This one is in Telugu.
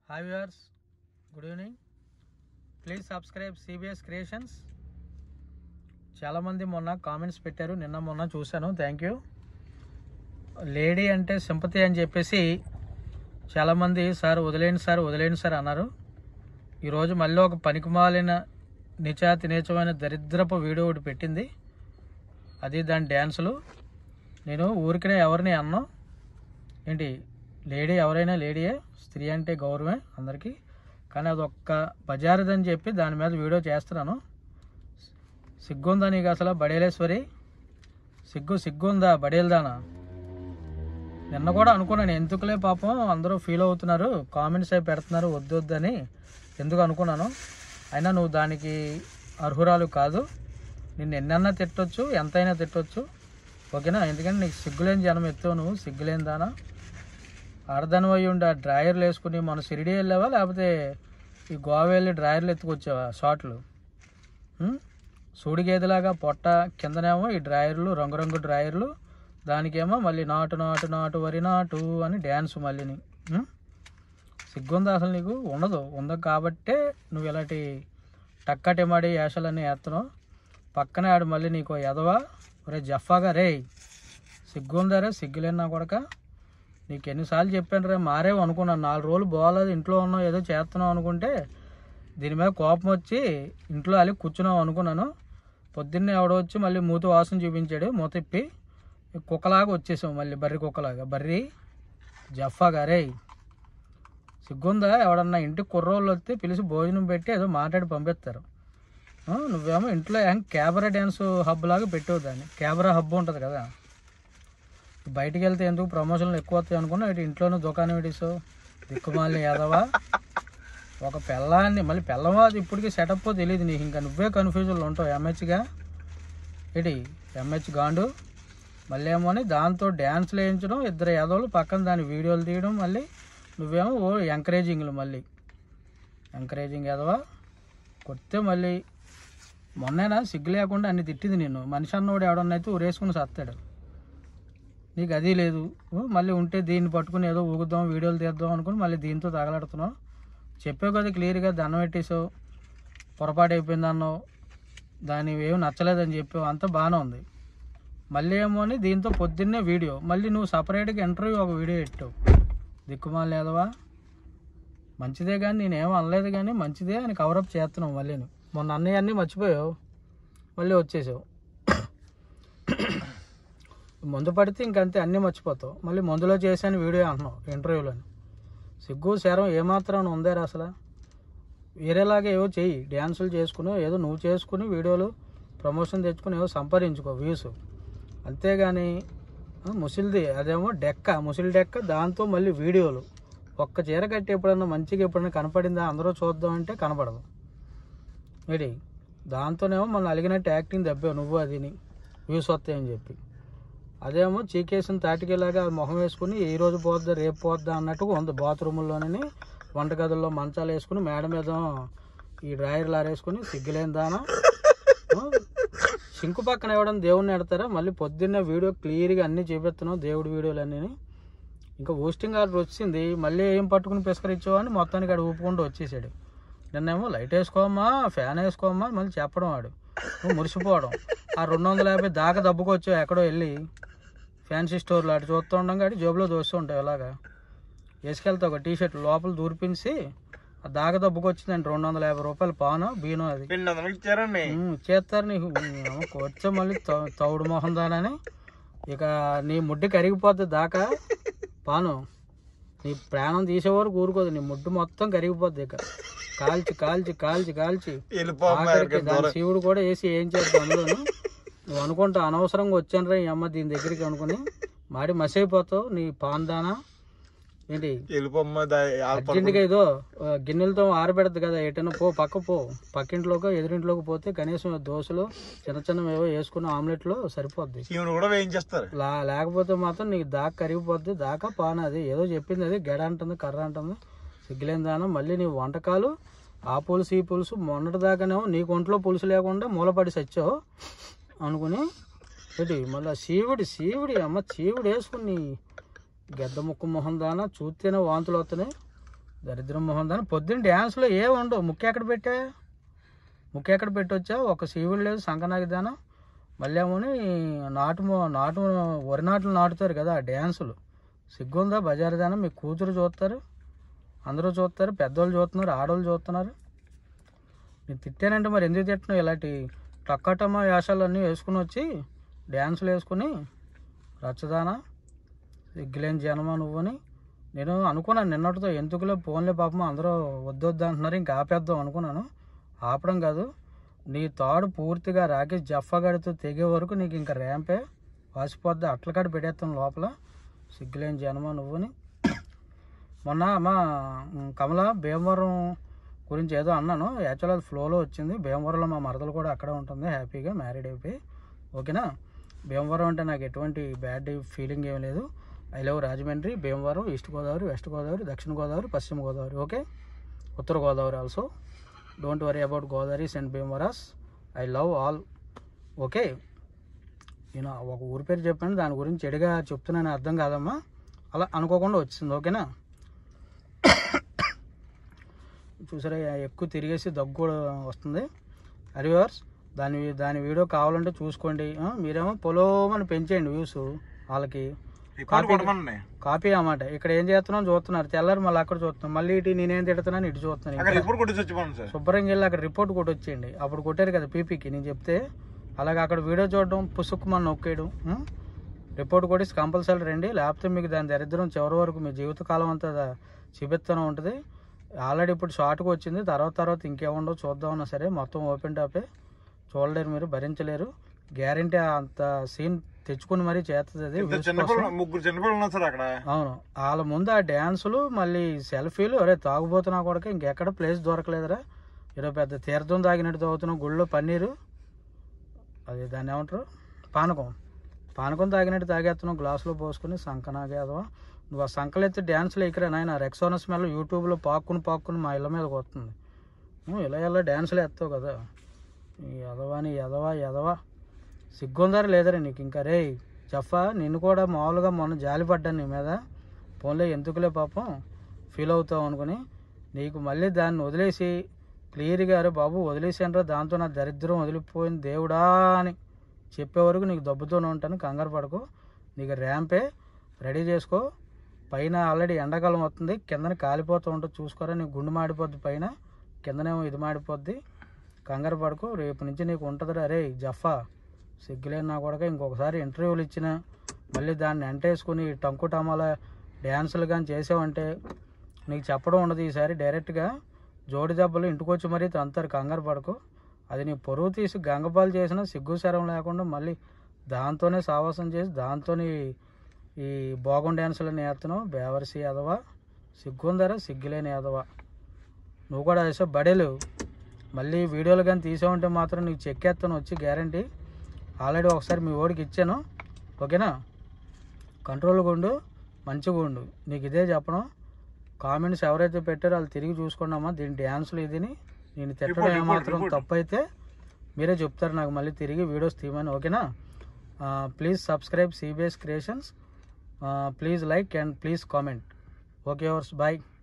Hi viewers good evening please subscribe CBS creations చాలామంది మొన్న కామెంట్స్ పెట్టారు నిన్న మొన్న చూశాను థ్యాంక్ యూ లేడీ అంటే సింపతి అని చెప్పేసి చాలామంది సార్ వదిలేండి సార్ వదిలేండి సార్ అన్నారు ఈరోజు మళ్ళీ ఒక పనికిమాలిన నిచాతి నీచమైన దరిద్రపు వీడియో ఒకటి పెట్టింది అది దాని డ్యాన్సులు నేను ఊరికనే ఎవరిని అన్నాం ఏంటి లేడీ ఎవరైనా లేడీయే స్త్రీ అంటే గౌరవమే అందరికీ కానీ అది ఒక్క బజారుదని చెప్పి దాని మీద వీడియో చేస్తున్నాను సిగ్గుందా నీకు అసలు బడేలేశ్వరి సిగ్గు సిగ్గుందా బడేల్దానా నిన్న కూడా అనుకున్నాను ఎందుకులే పాపం అందరూ ఫీల్ అవుతున్నారు కామెంట్స్ అయి పెడుతున్నారు వద్దు వద్దని ఎందుకు అనుకున్నాను అయినా నువ్వు దానికి అర్హురాలు కాదు నిన్ను ఎన్నన్నా తిట్టొచ్చు ఎంతైనా తిట్టొచ్చు ఓకేనా ఎందుకంటే నీకు సిగ్గులేని జనం ఎత్తావు నువ్వు సిగ్గులేని దానా ఆడదాని అయి ఉండి ఆ డ్రాయర్లు వేసుకుని మన సిరిడి వెళ్ళావా లేకపోతే ఈ గోవా వెళ్ళి డ్రాయర్లు ఎత్తుకొచ్చావా షార్ట్లు ఉం? సూడి గేదెలాగా పొట్ట కిందనేమో ఈ డ్రాయర్లు రంగురంగు డ్రాయర్లు దానికేమో మళ్ళీ నాటు నాటు నాటు వరి నాటు అని డ్యాన్స్ మళ్ళీని ఉం? సిగ్గుందా అసలు నీకు ఉండదు ఉండదు కాబట్టే నువ్వు ఇలాంటి టక్కటిమాడి యాషలన్నీ వేస్తున్నావు పక్కనే ఆడు మళ్ళీ నీకు ఎదవా ఒరే జఫాగా రే సిగ్గుందా రే సిగ్గులేని నా కొడక నీకు ఎన్నిసార్లు చెప్పాను రే మారేవు అనుకున్నాను నాలుగు రోజులు బాగాలేదు ఇంట్లో ఉన్నావు ఏదో చేస్తున్నావు అనుకుంటే దీని మీద కోపం వచ్చి ఇంట్లో అలిగి కూర్చున్నావు అనుకున్నాను పొద్దున్నే ఎవడో వచ్చి మళ్ళీ మూతి వాసన చూపించాడు మూత ఇప్పి కుక్కలాగా వచ్చేసావు మళ్ళీ బర్రి కుక్కలాగా బర్రి జఫా గారే సిగ్గుందా ఎవడన్నా ఇంటికి కుర్రోళ్ళు వస్తే పిలిచి భోజనం పెట్టి ఏదో మాట్లాడి పంపిస్తారు ఆ, నువ్వేమో ఇంట్లో ఏం కెమెరా డ్యాన్స్ హబ్ లాగా పెట్టావు దాన్ని కెమెరా హబ్ ఉంటుంది కదా బయటికి వెళ్తే ఎందుకు ప్రమోషన్లు ఎక్కువ వస్తాయి అనుకున్నా ఇటు ఇంట్లోనే దుకాణం పెట్టేసావు దిక్కుమాలి యాదవా ఒక పెళ్ళాన్ని మళ్ళీ పెళ్ళమా అది ఇప్పటికీ సెటప్ తెలియదు నీకు ఇంకా నువ్వే కన్ఫ్యూజన్లో ఉంటావు ఎంహెచ్గా ఏంటి ఎంహెచ్ గాండు మళ్ళీ ఏమో అని దాంతో డ్యాన్స్లు వేయించడం ఇద్దరు యాదవులు పక్కన దాని వీడియోలు తీయడం మళ్ళీ నువ్వేమో ఓ ఎంకరేజింగ్లు మళ్ళీ ఎంకరేజింగ్ యాదవా కొడితే మళ్ళీ మొన్నేనా సిగ్గు లేకుండా అన్ని తిట్టింది నేను మనిషి అన్నోడు ఎవడన్నైతే ఊరేసుకుని సత్తాడు నీకు అది లేదు ఓ, మళ్ళీ ఉంటే దీన్ని పట్టుకుని ఏదో ఊగుదాం వీడియోలు తీద్దాం అనుకుని మళ్ళీ దీంతో తగలాడుతున్నావు చెప్పావు కదా క్లియర్గా దండం పెట్టేసావు పొరపాటు అయిపోయింది అన్నావు దాని ఏమి నచ్చలేదని చెప్పావు అంతా బాగానే ఉంది మళ్ళీ ఏమో అని దీంతో పొద్దున్నే వీడియో మళ్ళీ నువ్వు సపరేట్గా ఇంటర్వ్యూ ఒక వీడియో పెట్టావు దిక్కుమాల లేదవా మంచిదే కానీ నేనేం అనలేదు కానీ మంచిదే అని కవరప్ చేస్తున్నావు మళ్ళీ నువ్వు మొన్న అన్నయ్య అన్నీ మర్చిపోయావు మళ్ళీ వచ్చేసావు మందు పడితే ఇంకంతే అన్నీ మర్చిపోతావు మళ్ళీ మందులో చేశాను వీడియో అంటున్నావు ఇంటర్వ్యూలోని సిగ్గు శరం ఏమాత్రం ఉందారా అసలు వేరేలాగా ఏవో చెయ్యి డ్యాన్సులు చేసుకుని ఏదో నువ్వు చేసుకుని వీడియోలు ప్రమోషన్ తెచ్చుకుని ఏవో సంపాదించుకో వ్యూస్ అంతేగాని ఆ, ముసిలిది అదేమో డెక్క ముసిలి డెక్క దాంతో మళ్ళీ వీడియోలు ఒక్క చీర కట్టి ఎప్పుడన్నా మంచిగా ఎప్పుడన్నా కనపడిందా అందరూ చూద్దాం అంటే కనపడదు ఏంటి దాంతోనేమో మన అలిగినట్టు యాక్టింగ్ దెబ్బావు నువ్వు అదిని వ్యూస్ వస్తాయని చెప్పి అదేమో చీకేసిన తాటికేలాగా మొహం వేసుకుని ఈ రోజు పోద్దా రేపు పోద్దా అన్నట్టుగా ఉంది బాత్రూముల్లోని వంటగదుల్లో మంచాలు వేసుకుని మేడ మీద ఈ డ్రాయర్లు ఆరేసుకుని సిగ్గులేని దానా ఆ, సింకు పక్కన ఇవ్వడం దేవుడిని ఎడతారా మళ్ళీ పొద్దున్నే వీడియో క్లియర్గా అన్నీ చూపిస్తున్నావు దేవుడి వీడియోలు అన్నీ ఇంకా పోస్టింగ్ ఆర్డర్ వచ్చింది మళ్ళీ ఏం పట్టుకుని పిసకరిచ్చావు అని మొత్తానికి ఆడు ఊపుకుంటూ వచ్చేసాడు నిన్నేమో లైట్ వేసుకోమా ఫ్యాన్ వేసుకోమా మళ్ళీ చెప్పడం వాడు నువ్వు మురిసిపోవడం ఆ రెండు వందల యాభై దాకా దబ్బుకొచ్చావు ఎక్కడో వెళ్ళి ఫ్యాన్సీ స్టోర్లో అటు చూస్తూ ఉండడం కాబట్టి జేబులో దోస్తూ ఉంటావు ఇలాగా వేసుకెళ్తావు ఒక టీ షర్ట్ లోపల దూరిపించి ఆ దాకా దబ్బుకొచ్చిందండి రెండు వందల యాభై రూపాయలు పాను బీను అది రెండు వందలకి ఇచ్చారండి ఉమ్, చేస్తారు నీకు వచ్చే మళ్ళీ తౌ- తౌడు మొహం దానని ఇక నీ ముడ్డు కరిగిపోద్ది దాకా పాను నీ ప్రాణం తీసేవారు కూరుకోదు నీ ముడ్డు మొత్తం కరిగిపోద్ది ఇక కాల్చి కాల్చి కాల్చి కాల్చి ఆఖరికి దాని శివుడు కూడా వేసి ఏం చేద్దాం అందులోను నువ్వు అనుకుంటా అనవసరంగా వచ్చాను రా ఈ అమ్మ దీని దగ్గరికి అనుకుని మాడి మసి అయిపోతావు నీ పాందానా ఏంటి వెళ్ళిపోమ్మ అర్జెంటుగా ఏదో ఆ, గిన్నెలతో ఆరబెడద్దు కదా ఎటైనా పో పక్క పో పక్కింట్లోకి ఎదురింట్లోకి పోతే కనీసం దోశలు చిన్న చిన్న ఏవో వేసుకున్న ఆమ్లెట్లో సరిపోద్ది శివుని కూడా వేయించేస్తారు లా లేకపోతే మాత్రం నీకు దాకా కరిగిపోద్ది దాకా పాన అది ఏదో చెప్పింది అది గెడ అంటుంది కర్ర అంటుంది సిగ్గులేని దానం మళ్ళీ నీ వంటకాలు ఆ పులుసు ఈ పులుసు మొన్నటి దాకానేమో నీకు ఒంట్లో పులుసు లేకుండా మూలపడి సచ్చావు అనుకుని ఏంటి మళ్ళీ శివుడి శివుడి అమ్మ శివుడు వేసుకుని గెద్ద ముక్కు మొహం దానా చూస్తేనే వాంతులు వస్తున్నాయి దరిద్రం మొహం దాని పొద్దున్న డ్యాన్స్లో ఏ ఉండవు ముఖ్య ఎక్కడ పెట్టా ముఖ్య ఎక్కడ పెట్టొచ్చా ఒక శివుడు లేదు సంకనాగిదానం మళ్ళీ ఏమోని నాటు మొ- నాటు వరి నాట్లు నాటుతారు కదా ఆ డ్యాన్సులు సిగ్గుందా బజారు దానం మీ కూతురు చూస్తారు అందరూ చూస్తారు పెద్దోళ్ళు చూస్తున్నారు ఆడవాళ్ళు చూస్తున్నారు నేను తిట్టానంటే మరి ఎందుకు తిట్టను ఇలాంటి టక్కటమ్మ వేషాలన్నీ వేసుకుని వచ్చి డ్యాన్సులు వేసుకుని రచ్చదానా సిగ్గులేని జనమా నువ్వని నేను అనుకున్నాను నిన్నటితో ఎందుకులే ఫోన్లే పాపం అందరూ వద్దొద్దు అంటున్నారు ఇంకా ఆపేద్దాం అనుకున్నాను ఆపడం కాదు నీ తాడు పూర్తిగా రాకేష్ జఫ్ఫగాడితో తెగే వరకు నీకు ఇంకా ర్యాంపే వాసిపోద్ది అట్లకాడ పెట్టేస్తాను లోపల సిగ్గులేని జనమా నువ్వుని మొన్న మా ఉమ్, కమల భీమవరం గురించి ఏదో అన్నాను యాక్చువల్ అది ఫ్లోలో వచ్చింది భీమవరంలో మా మరదలు కూడా అక్కడే ఉంటుంది హ్యాపీగా మ్యారీడ్ అయిపోయి ఓకేనా భీమవరం అంటే నాకు ఎటువంటి బ్యాడ్ ఫీలింగ్ ఏం లేదు I love Rajahmundry Bhimavaram east Godavari west Godavari దక్షిణ గోదావరి పశ్చిమ గోదావరి ఓకే ఉత్తర Godavari also don't worry about Godavari and భీమవరాస్ ఐ లవ్ ఆల్ ఓకే నేను ఒక ఊరి పేరు చెప్పాను దాని గురించి చెడుగా చెప్తున్నాను అర్థం కాదమ్మా అలా అనుకోకుండా వచ్చింది ఓకేనా చూసారా ఎక్కువ తిరిగేసి దగ్గు కూడా వస్తుంది అరివర్స్ దాని దాని వీడియో కావాలంటే చూసుకోండి ఆ, మీరేమో పొలోమని పెంచేయండి వ్యూస్ వాళ్ళకి రిపోర్ట్ కొట్టమనండి కాపీ అన్నమాట ఇక్కడ ఏం చేస్తున్నాం చూస్తున్నారు తెల్లారి మళ్ళీ అక్కడ చూస్తున్నాం మళ్ళీ ఇటు నేనేం తిడుతున్నాను ఇటు చూస్తున్నాను అక్కడ ఇంకా రిపోర్ట్ కొట్టి చచ్చిపోండి సార్ శుభ్రంగా వెళ్ళి అక్కడ రిపోర్ట్ కూడా వచ్చేయండి అప్పుడు కొట్టారు కదా పీపీకి నేను చెప్తే అలాగే అక్కడ వీడియో చూడడం పుసుక్కుమని నొక్కేయడం ఉం? రిపోర్ట్ కొట్టేసి కంపల్సరీ రండి లేకపోతే మీకు దాని దరిద్రం చివరి వరకు మీ జీవితకాలం అంతా చూపిస్తూనే ఉంటుంది ఆల్రెడీ ఇప్పుడు షార్ట్కి వచ్చింది తర్వాత తర్వాత ఇంకేముండో చూద్దామన్నా సరే మొత్తం ఓపెన్ టాపే చూడలేరు మీరు భరించలేరు గ్యారంటీ అంత సీన్ తెచ్చుకుని మరీ చేస్తుంది అది ఇద్దరు views కోసం. చిన్నపిల్లలు ముగ్గురు చిన్నపిల్లలు ఉన్నారు సార్ అక్కడ అవును వాళ్ళ ముందు ఆ డ్యాన్సులు మళ్ళీ సెల్ఫీలు అరే తాగుబోతున్నా కూడా ఇంకెక్కడ ప్లేస్ దొరకలేదురా ఈరోజు పెద్ద తీర్థం తాగినట్టు తాగుతున్నాం గుళ్ళో పన్నీరు అది దాన్ని ఏమంటారు పానకం పానకం తాగినట్టు తాగేస్తున్నాం గ్లాసులో పోసుకుని సంకనాగేదవా నువ్వు ఆ సంకలెత్తి డ్యాన్సులు ఎక్కరా నాయన రెక్సోన స్మెల్ యూట్యూబ్లో పాక్కుని పాక్కుని మా ఇళ్ళ మీదకి వస్తుంది నువ్వు ఇలా ఇలా డ్యాన్సులు ఎత్తావు కదా ఈ ఎదవా నీ ఎదవా ఎదవా సిగ్గుందారు లేదరే నీకు ఇంకా రే జఫా నిన్ను కూడా మామూలుగా మొన్న జాలి పడ్డాను నీ మీద ఫోన్లో ఎందుకులే పాపం ఫీల్ అవుతావు అనుకుని నీకు మళ్ళీ దాన్ని వదిలేసి క్లియర్గా అరే బాబు వదిలేసానరా దాంతో నా దరిద్రం వదిలిపోయింది దేవుడా అని చెప్పే వరకు నీకు దెబ్బతోనే ఉంటాను కంగారు పడకు నీకు ర్యాంపే రెడీ చేసుకో పైన ఆల్రెడీ ఎండాకాలం వస్తుంది కిందన కాలిపోతూ ఉంటుంది చూసుకోరా నీకు గుండు మాడిపోద్ది పైన కిందనేమో ఇది మాడిపోద్ది కంగారు పడకు రేపు నుంచి నీకు ఉంటుందిరా రే జఫా సిగ్గులేని నా కొడక ఇంకొకసారి ఇంటర్వ్యూలు ఇచ్చిన మళ్ళీ దాన్ని అంటేసుకుని టంకు టమాల డ్యాన్సులు కానీ చేసావంటే నీకు చెప్పడం ఉండదు ఈసారి డైరెక్ట్గా జోడి దెబ్బలు ఇంటికి వచ్చి మరీ తంతారు కంగారు పడకు అది నీ పొరుగు తీసి గంగపాలు చేసిన సిగ్గు శరం లేకుండా మళ్ళీ దాంతోనే సావాసం చేసి దాంతోనే ఈ భోగం డ్యాన్సులు నేర్తున్నావు బేవర్సి ఎదవా సిగ్గుందరా సిగ్గులేని ఎదవా నువ్వు కూడా వేసావు బడేలు మళ్ళీ వీడియోలు కానీ తీసావంటే మాత్రం నీకు చెక్కేస్తాను వచ్చి గ్యారంటీ ఆల్రెడీ ఒకసారి మీ ఓడికి ఇచ్చాను ఓకేనా కంట్రోల్గా ఉండు మంచిగా ఉండు నీకు ఇదే చెప్పడం కామెంట్స్ ఎవరైతే పెట్టారో వాళ్ళు తిరిగి చూసుకున్నామా దీని డ్యాన్సులు ఇదిని నేను తిట్టడం Report, report, ఏమాత్రం report. తప్పు అయితే మీరే చెప్తారు నాకు మళ్ళీ తిరిగి వీడియోస్ తీయమని ఓకేనా please subscribe CBS creations please like and please comment okay ours bye